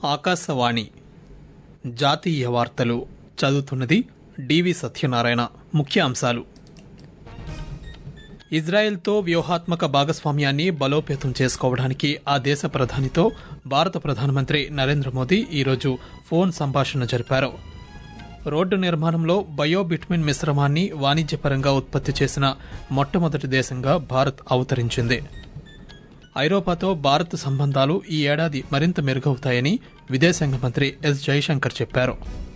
ఆకాశవాణి జాతీయ వార్తలు చదువుతున్నది డివి సత్యనారాయణ ముఖ్య అంశాలు ఇజ్రాయెల్తో వ్యూహాత్మక భాగస్వామ్యాన్ని బలోపేతం చేసుకోవడానికి ఆ దేశ ప్రధానితో భారత ప్రధానమంత్రి నరేంద్ర మోదీ ఈరోజు ఫోన్ సంభాషణ జరిపారు రోడ్డు నిర్మాణంలో బయోబిట్మిన్ మిశ్రమాన్ని వాణిజ్యపరంగా ఉత్పత్తి చేసిన మొట్టమొదటి దేశంగా భారత్ అవతరించింది ఐరోపాతో భారత్ సంబంధాలు ఈ ఏడాది మరింత మెరుగవుతాయని విదేశాంగ మంత్రి ఎస్ జైశంకర్ చెప్పారు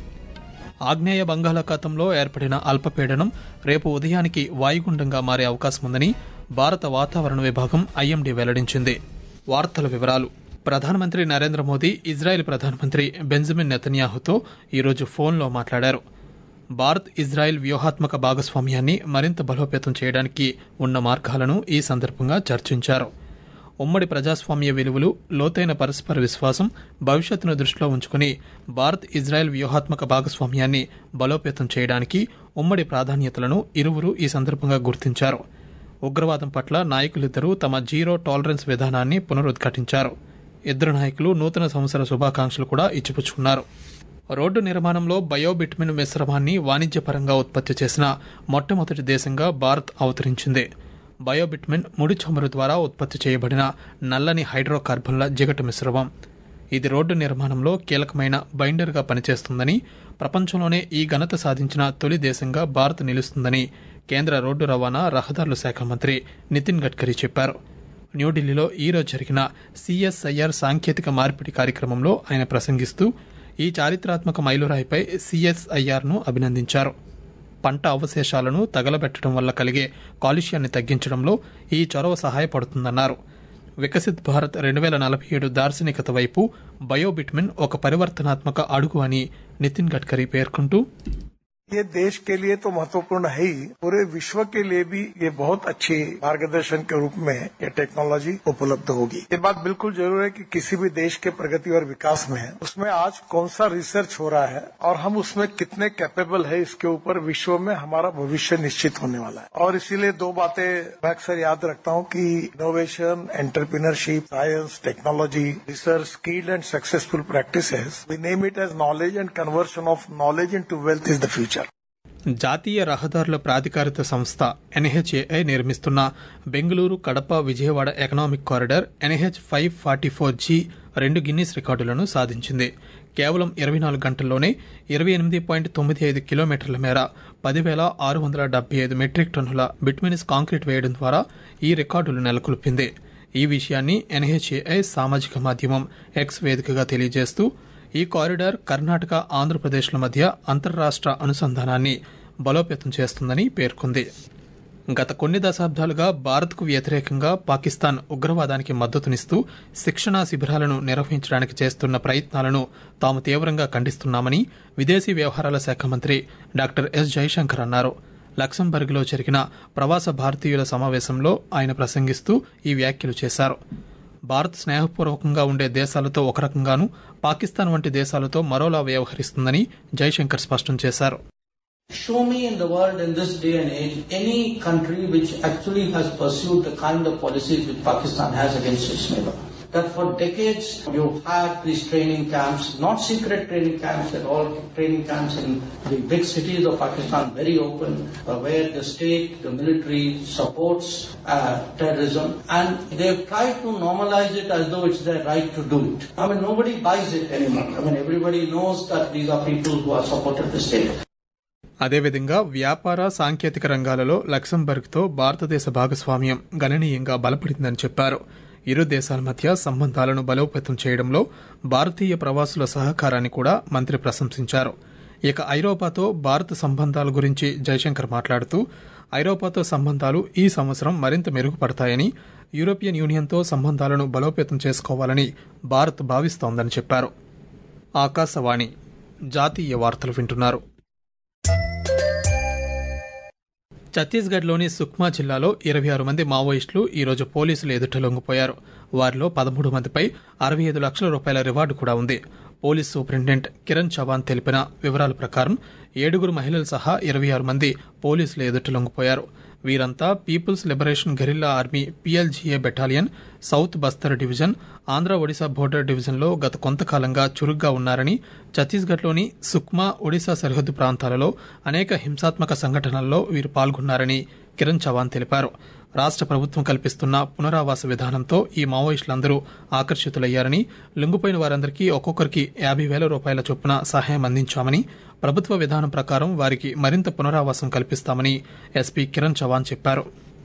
ఆగ్నేయ బంగాళాఖాతంలో ఏర్పడిన అల్పపీడనం రేపు ఉదయానికి వాయుగుండంగా మారే అవకాశం ఉందని భారత వాతావరణ విభాగం ఐఎండీ వెల్లడించింది వార్తల వివరాలు ప్రధానమంత్రి నరేంద్ర మోదీ ఇజ్రాయెల్ ప్రధానమంత్రి బెంజమిన్ నెతన్యాహుతో ఈరోజు ఫోన్లో మాట్లాడారు భారత్ ఇజ్రాయెల్ వ్యూహాత్మక భాగస్వామ్యాన్ని మరింత బలోపేతం చేయడానికి ఉన్న మార్గాలను ఈ సందర్భంగా చర్చించారు ఉమ్మడి ప్రజాస్వామ్య విలువలు లోతైన పరస్పర విశ్వాసం భవిష్యత్తును దృష్టిలో ఉంచుకుని భారత్ ఇజ్రాయెల్ వ్యూహాత్మక భాగస్వామ్యాన్ని బలోపేతం చేయడానికి ఉమ్మడి ప్రాధాన్యతలను ఇరువురు ఈ సందర్భంగా గుర్తించారు ఉగ్రవాదం పట్ల నాయకులిద్దరూ తమ జీరో టాలరెన్స్ విధానాన్ని పునరుద్ఘాటించారు ఇద్దరు నాయకులు నూతన సంవత్సర శుభాకాంక్షలు కూడా ఇచ్చిపుచ్చుకున్నారు రోడ్డు నిర్మాణంలో బయోబిట్మిన్ మిశ్రమాన్ని వాణిజ్యపరంగా ఉత్పత్తి చేసిన మొట్టమొదటి దేశంగా భారత్ అవతరించింది బయోబిట్మిన్ ముడి చమురు ద్వారా ఉత్పత్తి చేయబడిన నల్లని హైడ్రోకార్బన్ల జిగట మిశ్రమం ఇది రోడ్డు నిర్మాణంలో కీలకమైన బైండర్గా పనిచేస్తుందని ప్రపంచంలోనే ఈ ఘనత సాధించిన తొలి దేశంగా భారత్ నిలుస్తుందని కేంద్ర రోడ్డు రవాణా రహదారుల శాఖ మంత్రి నితిన్ గడ్కరీ చెప్పారు న్యూఢిల్లీలో ఈరోజు జరిగిన సిఎస్ఐఆర్ సాంకేతిక మార్పిడి కార్యక్రమంలో ఆయన ప్రసంగిస్తూ ఈ చారిత్రాత్మక మైలురాయిపై సిఎస్ఐఆర్ను అభినందించారు పంట అవశేషాలను తగలబెట్టడం వల్ల కలిగే కాలుష్యాన్ని తగ్గించడంలో ఈ చొరవ సహాయపడుతుందన్నారు వికసిత్ భారత్ రెండు వేల నలభై ఏడు దార్శనికత వైపు బయోబిట్మిన్ ఒక పరివర్తనాత్మక అడుగు అని నితిన్ గడ్కరీ పేర్కొంటూ ये देश के लिए तो महत्वपूर्ण है ही पूरे विश्व के लिए भी ये बहुत अच्छी मार्गदर्शन के रूप में ये टेक्नोलॉजी उपलब्ध होगी ये बात बिल्कुल जरूर है कि किसी भी देश के प्रगति और विकास में उसमें आज कौन सा रिसर्च हो रहा है और हम उसमें कितने कैपेबल है इसके ऊपर विश्व में हमारा भविष्य निश्चित होने वाला है और इसीलिए दो बातें मैं अक्सर याद रखता हूँ कि innovation entrepreneurship science technology research skilled and successful practices we name it as knowledge and conversion of knowledge into wealth is the future జాతీయ రహదారుల ప్రాధికారిత సంస్థ ఎన్హెచ్ఏఐ నిర్మిస్తున్న Bengaluru Kadapa Vijayawada economic corridor NH five forty four G రెండు Guinness రికార్డులను సాధించింది కేవలం ఇరవై నాలుగు గంటల్లోనే ఇరవై ఎనిమిది పాయింట్ తొమ్మిది ఐదు కిలోమీటర్ల మేర పదివేల ఆరు వందల డెబ్బై ఐదు మెట్రిక్ టన్నుల బిట్మినిస్ కాంక్రీట్ వేయడం ద్వారా ఈ రికార్డులు నెలకొల్పింది ఈ విషయాన్ని ఎన్హెచ్ఏఐ సామాజిక మాధ్యమం ఎక్స్ వేదికగా తెలియజేస్తూ ఈ కారిడార్ కర్ణాటక ఆంధ్రప్రదేశ్ల మధ్య అంతర్రాష్ట్ర అనుసంధానాన్ని బలోపేతం చేస్తుందని పేర్కొంది గత కొన్ని దశాబ్దాలుగా భారత్కు వ్యతిరేకంగా పాకిస్తాన్ ఉగ్రవాదానికి మద్దతునిస్తూ శిక్షణా శిబిరాలను నిర్వహించడానికి చేస్తున్న ప్రయత్నాలను తాము తీవ్రంగా ఖండిస్తున్నామని విదేశీ వ్యవహారాల శాఖ మంత్రి డాక్టర్ ఎస్ జైశంకర్ అన్నారు లక్సంబర్గ్లో జరిగిన ప్రవాస భారతీయుల సమావేశంలో ఆయన ప్రసంగిస్తూ ఈ వ్యాఖ్యలు చేశారు భారత్ స్నేహపూర్వకంగా ఉండే దేశాలతో ఒక రకంగానూ పాకిస్తాన్ వంటి దేశాలతో మరోలా వ్యవహరిస్తుందని జైశంకర్ స్పష్టం చేశారు Show me in the world in this day and age any country which actually has pursued the kind of policies which Pakistan has against its neighbor. That for decades you've had these training camps, not secret training camps at all, training camps in the big cities of Pakistan, very open, uh, where the state, the military supports uh, terrorism and they've tried to normalize it as though it's their right to do it. I mean, nobody buys it anymore. I mean, everybody knows that these are people who are supported the state. అదేవిధంగా వ్యాపార సాంకేతిక రంగాలలో లక్సంబర్గ్తో భారతదేశ భాగస్వామ్యం గణనీయంగా బలపడిందని చెప్పారు ఇరు దేశాల మధ్య సంబంధాలను బలోపేతం చేయడంలో భారతీయ ప్రవాసుల సహకారాన్ని కూడా మంత్రి ప్రశంసించారు ఇక ఐరోపాతో భారత సంబంధాల గురించి జైశంకర్ మాట్లాడుతూ ఐరోపాతో సంబంధాలు ఈ సంవత్సరం మరింత మెరుగుపడతాయని యూరోపియన్ యూనియన్తో సంబంధాలను బలోపేతం చేసుకోవాలని భారత్ భావిస్తోందని చెప్పారు ఆకాశవాణి జాతీయ వార్తలు వింటున్నారు ఛత్తీస్గఢ్లోని సుక్మా జిల్లాలో ఇరవై ఆరు మంది మావోయిస్టులు ఈరోజు పోలీసులు ఎదుట లొంగిపోయారు వారిలో పదమూడు మందిపై అరవై ఐదు లక్షల రూపాయల రివార్డు కూడా ఉంది పోలీస్ సూపరింటెండెంట్ కిరణ్ చవాన్ తెలిపిన వివరాల ప్రకారం ఏడుగురు మహిళలు సహా ఇరవై ఆరు మంది పోలీసులు ఎదుట లొంగిపోయారు వీరంతా People's Liberation Guerrilla Army PLGA battalion south Bastar division Andhra Odisha border డివిజన్లో గత కొంతకాలంగా చురుగ్గా ఉన్నారని ఛత్తీస్గఢ్లోని సుక్మా ఒడిశా సరిహద్దు ప్రాంతాలలో అనేక హింసాత్మక సంఘటనల్లో వీరు పాల్గొన్నారని కిరణ్ చవాన్ తెలిపారు రాష్ట్ర ప్రభుత్వం కల్పిస్తున్న పునరావాస విధానంతో ఈ మావోయిస్టులందరూ ఆకర్షితులయ్యారని లొంగిపోయిన వారందరికీ ఒక్కొక్కరికి యాభై వేల రూపాయల చొప్పున సహాయం అందించామని ప్రభుత్వ విధానం ప్రకారం వారికి మరింత పునరావాసం కల్పిస్తామని ఎస్పీ కిరణ్ చవాన్ చెప్పారు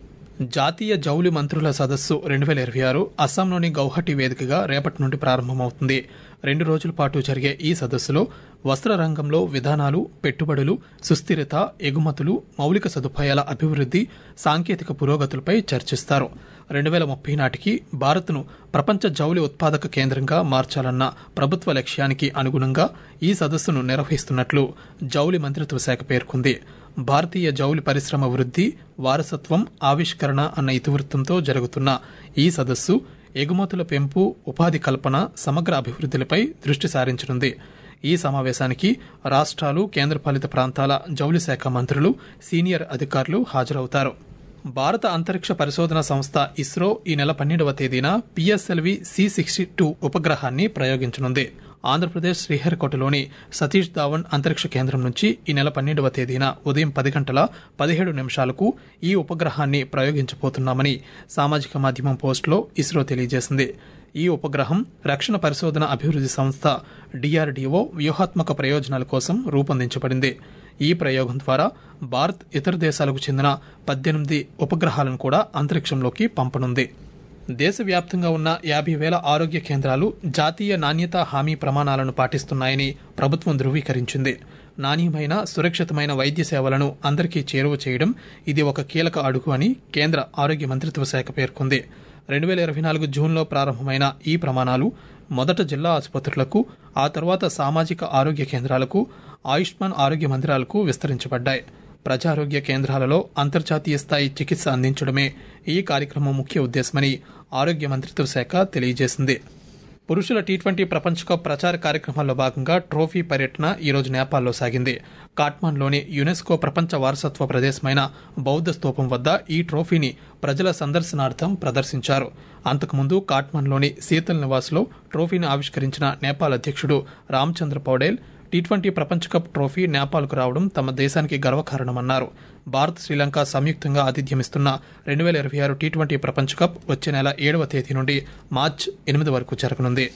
జాతీయ జౌలి మంత్రుల సదస్సు రెండు వేల ఇరవై ఆరు అస్సాంలోని గౌహటి వేదికగా రేపటి నుండి ప్రారంభమవుతుంది రెండు రోజుల పాటు జరిగే ఈ సదస్సులో వస్త్ర రంగంలో విధానాలు పెట్టుబడులు సుస్థిరత ఎగుమతులు మౌలిక సదుపాయాల అభివృద్ది సాంకేతిక పురోగతులపై చర్చిస్తారు రెండు వేల ముప్పై నాటికి భారత్ను ప్రపంచ జౌలి ఉత్పాదక కేంద్రంగా మార్చాలన్న ప్రభుత్వ లక్ష్యానికి అనుగుణంగా ఈ సదస్సును నిర్వహిస్తున్నట్లు జౌలి మంత్రిత్వ శాఖ పేర్కొంది భారతీయ జౌలి పరిశ్రమ వృద్ధి వారసత్వం ఆవిష్కరణ అన్న ఇతివృత్తంతో జరుగుతున్న ఈ సదస్సు ఎగుమతుల పెంపు ఉపాధి కల్పన సమగ్ర అభివృద్ధిలపై దృష్టి సారించనుంది ఈ సమావేశానికి రాష్ట్రాలు కేంద్రపాలిత ప్రాంతాల జౌలి శాఖ మంత్రులు సీనియర్ అధికారులు హాజరవుతారు భారత అంతరిక్ష పరిశోధన సంస్థ ఇస్రో ఈ నెల పన్నెండవ తేదీన పిఎస్ఎల్వి సి సిక్స్టీ టూ ఉపగ్రహాన్ని ప్రయోగించనుంది ఆంధ్రప్రదేశ్ శ్రీహరికోటలోని సతీష్ ధావన్ అంతరిక్ష కేంద్రం నుంచి ఈ నెల పన్నెండవ తేదీన ఉదయం పది గంటల పదిహేడు నిమిషాలకు ఈ ఉపగ్రహాన్ని ప్రయోగించబోతున్నామని సామాజిక మాధ్యమం పోస్టులో ఇస్రో తెలియజేసింది ఈ ఉపగ్రహం రక్షణ పరిశోధన అభివృద్ది సంస్థ డిఆర్డీఓ వ్యూహాత్మక ప్రయోజనాల కోసం రూపొందించబడింది ఈ ప్రయోగం ద్వారా భారత్ ఇతర దేశాలకు చెందిన పద్దెనిమిది ఉపగ్రహాలను కూడా అంతరిక్షంలోకి పంపనుంది దేశవ్యాప్తంగా ఉన్న యాభై వేల ఆరోగ్య కేంద్రాలు జాతీయ నాణ్యతా హామీ ప్రమాణాలను పాటిస్తున్నాయని ప్రభుత్వం ధృవీకరించింది నాణ్యమైన సురక్షితమైన వైద్య సేవలను అందరికీ చేరువ చేయడం ఇది ఒక కీలక అడుగు అని కేంద్ర ఆరోగ్య మంత్రిత్వ శాఖ పేర్కొంది రెండు వేల ఇరవై నాలుగు జూన్లో ప్రారంభమైన ఈ ప్రమాణాలు మొదట జిల్లా ఆసుపత్రులకు ఆ తర్వాత సామాజిక ఆరోగ్య కేంద్రాలకు ఆయుష్మాన్ ఆరోగ్య మందిరాలకు విస్తరించబడ్డాయి ప్రజారోగ్య కేంద్రాలలో అంతర్జాతీయ స్థాయి చికిత్స అందించడమే ఈ కార్యక్రమం ముఖ్య ఉద్దేశమని ఆరోగ్య మంత్రిత్వ శాఖ తెలియజేసింది పురుషుల టీ ట్వంటీ ప్రపంచ కప్ ప్రచార కార్యక్రమాల్లో భాగంగా ట్రోఫీ పర్యటన ఈరోజు నేపాల్లో సాగింది కాట్మాండ్లోని యునెస్కో ప్రపంచ వారసత్వ ప్రదేశమైన బౌద్ధ స్తూపం వద్ద ఈ ట్రోఫీని ప్రజల సందర్శనార్థం ప్రదర్శించారు అంతకుముందు కాట్మాండ్లోని శీతల్ నివాస్లో ట్రోఫీని ఆవిష్కరించిన నేపాల్ అధ్యక్షుడు రామచంద్ర పౌడేల్ టీ ట్వంటీ ప్రపంచ కప్ ట్రోఫీ నేపాల్కు రావడం తమ దేశానికి గర్వకారణమన్నారు భారత్ శ్రీలంక సంయుక్తంగా ఆతిథ్యమిస్తున్న రెండు వేల ఇరవై ఆరు టీ ట్వంటీ ప్రపంచ కప్ వచ్చే నెల ఏడవ తేదీ నుండి మార్చ్ ఎనిమిది వరకు జరగనుంది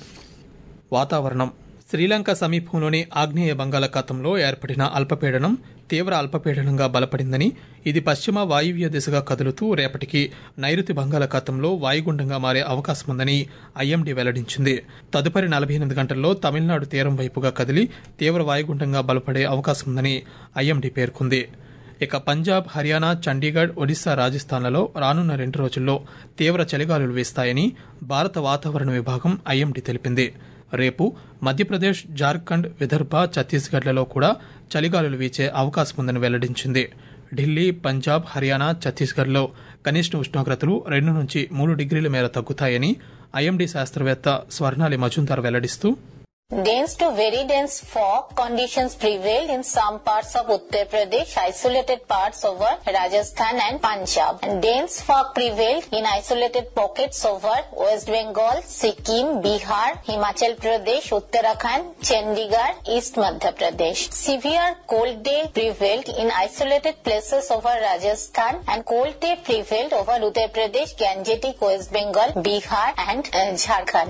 వాతావరణం శ్రీలంక సమీపంలోని ఆగ్నేయ బంగాళాఖాతంలో ఏర్పడిన అల్పపీడనం తీవ్ర అల్పపీడనంగా బలపడిందని ఇది పశ్చిమ వాయువ్య దిశగా కదులుతూ రేపటికి నైరుతి బంగాళాఖాతంలో వాయుగుండంగా మారే అవకాశం ఉందని ఐఎండీ వెల్లడించింది తదుపరి నలభై ఎనిమిది గంటల్లో తమిళనాడు తీరం వైపుగా కదిలి తీవ్ర వాయుగుండంగా బలపడే అవకాశం ఉందని ఐఎండీ పేర్కొంది ఇక పంజాబ్ హర్యానా చండీగఢ్ ఒడిశా రాజస్థాన్లలో రానున్న రెండు రోజుల్లో తీవ్ర చలిగాలులు వీస్తాయని భారత వాతావరణ విభాగం ఐఎండీ తెలిపింది రేపు మధ్యప్రదేశ్ జార్ఖండ్ విదర్భ ఛత్తీస్గఢ్లలో కూడా చలిగాలులు వీచే అవకాశం ఉందని వెల్లడించింది ఢిల్లీ పంజాబ్ హర్యానా ఛత్తీస్గఢ్లో కనిష్ట ఉష్ణోగ్రతలు రెండు నుంచి మూడు డిగ్రీల మేర తగ్గుతాయని ఐఎండీ శాస్త్రవేత్త స్వర్ణాలి Majumdar వెల్లడిస్తూ Dense to very dense fog conditions prevailed in some parts of Uttar Pradesh, isolated parts over Rajasthan and Punjab. And dense fog prevailed in isolated pockets over West Bengal, Sikkim, Bihar, Himachal Pradesh, Uttarakhand, Chandigarh, East Madhya Pradesh. Severe cold day prevailed in isolated places over Rajasthan and cold day prevailed over Uttar Pradesh, Gangetic, West Bengal, Bihar and uh, Jharkhand.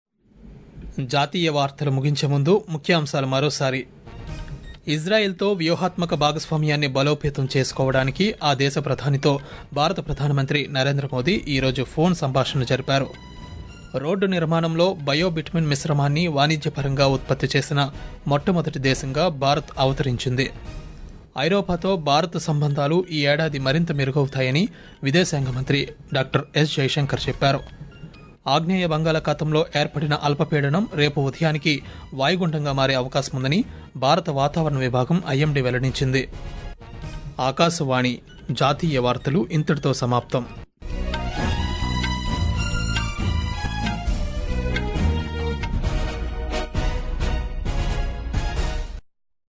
జాతీయ వార్తలు ముగించే ముందు ముఖ్యాంశాలు మరోసారి ఇజ్రాయెల్తో వ్యూహాత్మక భాగస్వామ్యాన్ని బలోపేతం చేసుకోవడానికి ఆ దేశ ప్రధానితో భారత ప్రధానమంత్రి నరేంద్ర మోదీ ఈరోజు ఫోన్ సంభాషణ జరిపారు రోడ్డు నిర్మాణంలో బయోబిట్మిన్ మిశ్రమాన్ని వాణిజ్యపరంగా ఉత్పత్తి చేసిన మొట్టమొదటి దేశంగా భారత్ అవతరించింది ఐరోపాతో భారత్ సంబంధాలు ఈ ఏడాది మరింత మెరుగవుతాయని విదేశాంగ మంత్రి డాక్టర్ ఎస్ జయశంకర్ చెప్పారు ఆగ్నేయ బంగాళాఖాతంలో ఏర్పడిన అల్పపీడనం రేపు ఉదయానికి వాయుగుండంగా మారే అవకాశం ఉందని భారత వాతావరణ విభాగం ఐఎండీ వెల్లడించింది ఆకాశవాణి జాతీయ వార్తలు ఇంతటితో సమాప్తం